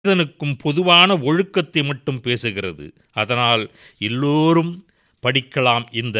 மனிதனுக்கும் பொதுவான ஒழுக்கத்தை மட்டும் பேசுகிறது அதனால் எல்லோரும் படிக்கலாம் இந்த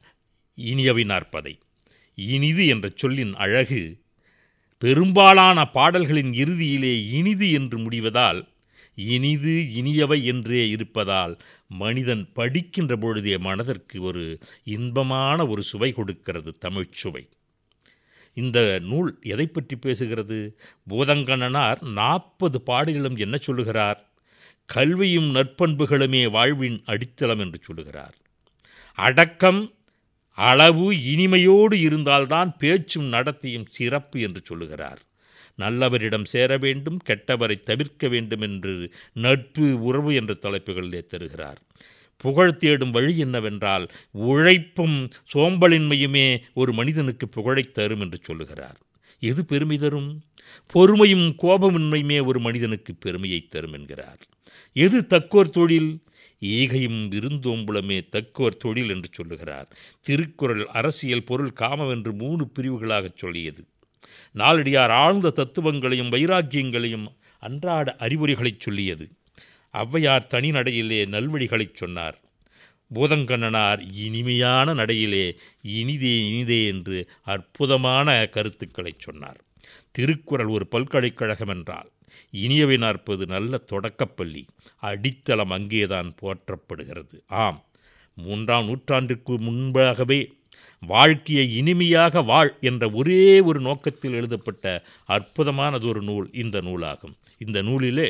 இனியவை நாற்பதை இனிது என்ற சொல்லின் அழகு பெரும்பாலான பாடல்களின் இறுதியிலே இனிது என்று முடிவதால் இனிது இனியவை என்றே இருப்பதால் மனிதன் படிக்கின்ற பொழுதே மனதிற்கு ஒரு இன்பமான ஒரு சுவை கொடுக்கிறது தமிழ்ச் சுவை இந்த நூல் எதை பற்றி பேசுகிறது பூதங்கண்ணனார் நாற்பது பாடலிலும் என்ன சொல்லுகிறார் கல்வியும் நற்பண்புகளுமே வாழ்வின் அடித்தளம் என்று சொல்லுகிறார் அடக்கம் அளவு இனிமையோடு இருந்தால்தான் பேச்சும் நடத்தையும் சிறப்பு என்று சொல்லுகிறார் நல்லவரிடம் சேர வேண்டும் கெட்டவரை தவிர்க்க வேண்டும் என்று நட்பு உறவு என்ற தலைப்புகளிலே தருகிறார் புகழ் தேடும் வழி என்னவென்றால் உழைப்பும் சோம்பலின்மையுமே ஒரு மனிதனுக்கு புகழைத் தரும் என்று சொல்லுகிறார் எது பெருமை தரும் பொறுமையும் கோபமின்மையுமே ஒரு மனிதனுக்கு பெருமையை தரும் என்கிறார் எது தக்கோர் தொழில் ஈகையும் விருந்தோம்புலமே தக்கோர் தொழில் என்று சொல்லுகிறார் திருக்குறள் அரசியல் பொருள் காமம் என்று மூணு பிரிவுகளாகச் சொல்லியது நாளடியார் ஆழ்ந்த தத்துவங்களையும் வைராக்கியங்களையும் அன்றாட அறிவுரைகளைச் சொல்லியது ஔவையார் தனி நடையிலே நல்வழிகளைச் சொன்னார் பூதங்கண்ணனார் இனிமையான நடையிலே இனிதே இனிதே என்று அற்புதமான கருத்துக்களைச் சொன்னார் திருக்குறள் ஒரு பல்கலைக்கழகம் என்றால் இனியவை நாற்பது நல்ல தொடக்கப்பள்ளி அடித்தளம் அங்கேதான் போற்றப்படுகிறது ஆம் மூன்றாம் நூற்றாண்டிற்கு முன்பாகவே வாழ்க்கையை இனிமையாக வாழ் என்ற ஒரே ஒரு நோக்கத்தில் எழுதப்பட்ட அற்புதமானதொரு நூல் இந்த நூலாகும் இந்த நூலிலே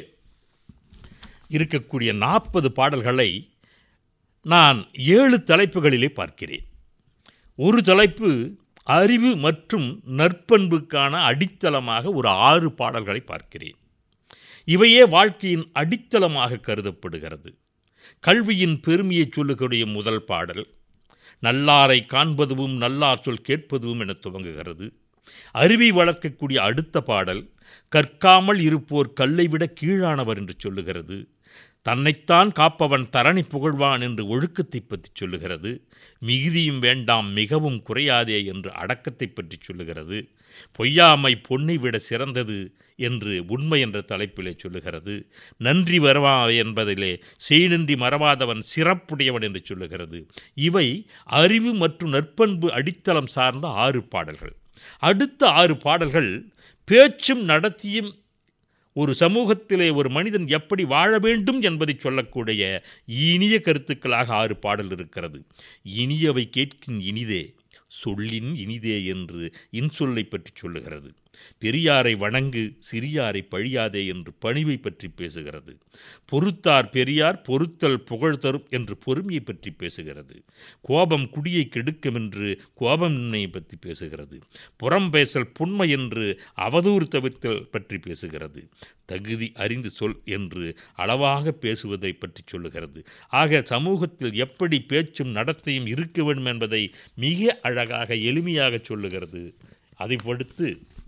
இருக்கக்கூடிய நாற்பது பாடல்களை நான் ஏழு தலைப்புகளிலே பார்க்கிறேன் ஒரு தலைப்பு அறிவு மற்றும் நற்பண்புக்கான அடித்தளமாக ஒரு ஆறு பாடல்களை பார்க்கிறேன் இவையே வாழ்க்கையின் அடித்தளமாக கருதப்படுகிறது கல்வியின் பெருமையை சொல்லக்கூடிய முதல் பாடல் நல்லாரை காண்பதுவும் நல்லார் சொல் கேட்பதுவும் என துவங்குகிறது அறிவை வளர்க்கக்கூடிய அடுத்த பாடல் கற்காமல் இருப்போர் கல்லை விட கீழானவர் என்று சொல்லுகிறது தன்னைத்தான் காப்பவன் தரணி புகழ்வான் என்று ஒழுக்கத்தை பற்றி சொல்லுகிறது மிகுதியும் வேண்டாம் மிகவும் குறையாதே என்று அடக்கத்தை பற்றி சொல்லுகிறது பொய்யாமை பொன்னை விட சிறந்தது என்று உண்மை என்ற தலைப்பிலே சொல்லுகிறது நன்றி வரவா என்பதிலே செய்நின்றி மறவாதவன் சிறப்புடையவன் என்று சொல்லுகிறது இவை அறிவு மற்றும் நற்பண்பு அடித்தளம் சார்ந்த ஆறு பாடல்கள் அடுத்த ஆறு பாடல்கள் பேச்சும் நடத்தியும் ஒரு சமூகத்திலே ஒரு மனிதன் எப்படி வாழ வேண்டும் என்பதை சொல்லக்கூடிய இனிய கருத்துக்களாக ஆறு பாடல் இருக்கிறது இனியவை கேட்கின் இனிதே சொல்லின் இனிதே என்று இன்சொல்லை பற்றி சொல்லுகிறது பெரியாரை வணங்கு சிறியாரை பழியாதே என்று பணிவை பற்றி பேசுகிறது பொறுத்தார் பெரியார் பொறுத்தல் புகழ் தரும் என்று பொறுமையை பற்றி பேசுகிறது கோபம் குடியை கெடுக்கும் என்று கோபமின்மையை பற்றி பேசுகிறது புறம் பேசல் புண்மை என்று அவதூறு தவிர்த்தல் பற்றி பேசுகிறது தகுதி அறிந்து சொல் என்று அளவாக பேசுவதை பற்றி சொல்லுகிறது ஆக சமூகத்தில் எப்படி பேச்சும் நடத்தையும் இருக்க வேண்டும் என்பதை மிக அழகாக எளிமையாக சொல்லுகிறது அதை பொறுத்து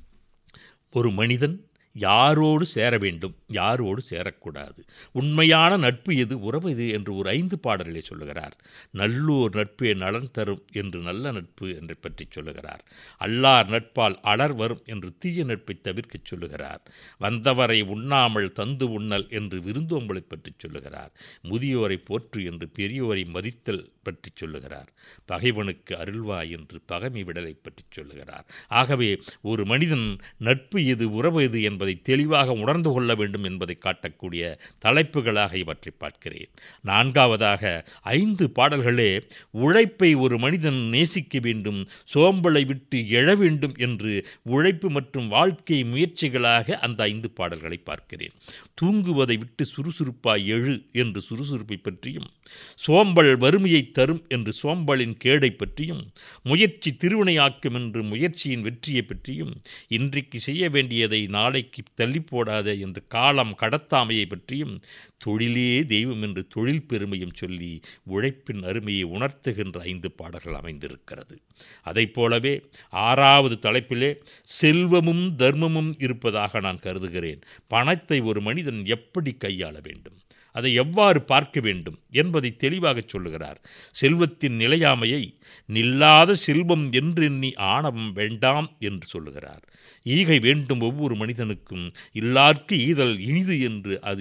ஒரு மனிதன் யாரோடு சேர வேண்டும் யாரோடு சேரக்கூடாது உண்மையான நட்பு எது உறவு எது என்று ஒரு ஐந்து பாடல்களை சொல்லுகிறார் நல்லோர் நட்பே நலன் தரும் என்று நல்ல நட்பு என்று பற்றி சொல்லுகிறார் அல்லார் நட்பால் அலர் வரும் என்று தீய நட்பை தவிர்க்க சொல்லுகிறார் வந்தவரை உண்ணாமல் தந்து உண்ணல் என்று விருந்தோம்பலை பற்றி சொல்லுகிறார் முதியோரை போற்று என்று பெரியோரை மதித்தல் பற்றி சொல்லுகிறார் பகைவனுக்கு அருள்வாய் என்று பகைமை விடலை பற்றி சொல்லுகிறார் ஆகவே ஒரு மனிதன் நட்பு எது உறவு எது என்பதை தெளிவாக உணர்ந்து கொள்ள வேண்டும் என்பதை காட்டக்கூடிய தலைப்புகளாக இவற்றை பார்க்கிறேன் நான்காவதாக ஐந்து பாடல்களே உழைப்பை ஒரு மனிதன் நேசிக்க வேண்டும் சோம்பலை விட்டு எழ வேண்டும் என்று உழைப்பு மற்றும் வாழ்க்கை முயற்சிகளாக அந்த ஐந்து பாடல்களை பார்க்கிறேன் தூங்குவதை விட்டு சுறுசுறுப்பாய் எழு என்று சுறுசுறுப்பை பற்றியும் சோம்பல் வறுமையை தரும் என்று சோம்பலின் கேடை பற்றியும் முயற்சி திருவினையாக்கும் என்று முயற்சியின் வெற்றியை பற்றியும் இன்றைக்கு செய்ய வேண்டியதை நாளைக்கு தள்ளி போடாத என்று காலம் கடத்தாமையை பற்றியும் தொழிலே தெய்வம் என்று தொழில் பெருமையும் சொல்லி உழைப்பின் அருமையை உணர்த்துகின்ற ஐந்து பாடல்கள் அமைந்திருக்கிறது அதை போலவே ஆறாவது தலைப்பிலே செல்வமும் தர்மமும் இருப்பதாக நான் கருதுகிறேன் பணத்தை ஒரு மனிதன் எப்படி கையாள வேண்டும் அதை எவ்வாறு பார்க்க வேண்டும் என்பதை தெளிவாக சொல்லுகிறார் செல்வத்தின் நிலையாமையை நில்லாத செல்வம் என்றெண்ணி ஆணவம் வேண்டாம் என்று சொல்லுகிறார் ஈகை வேண்டும் ஒவ்வொரு மனிதனுக்கும் இல்லார்க்கு ஈதல் இனிது என்று அது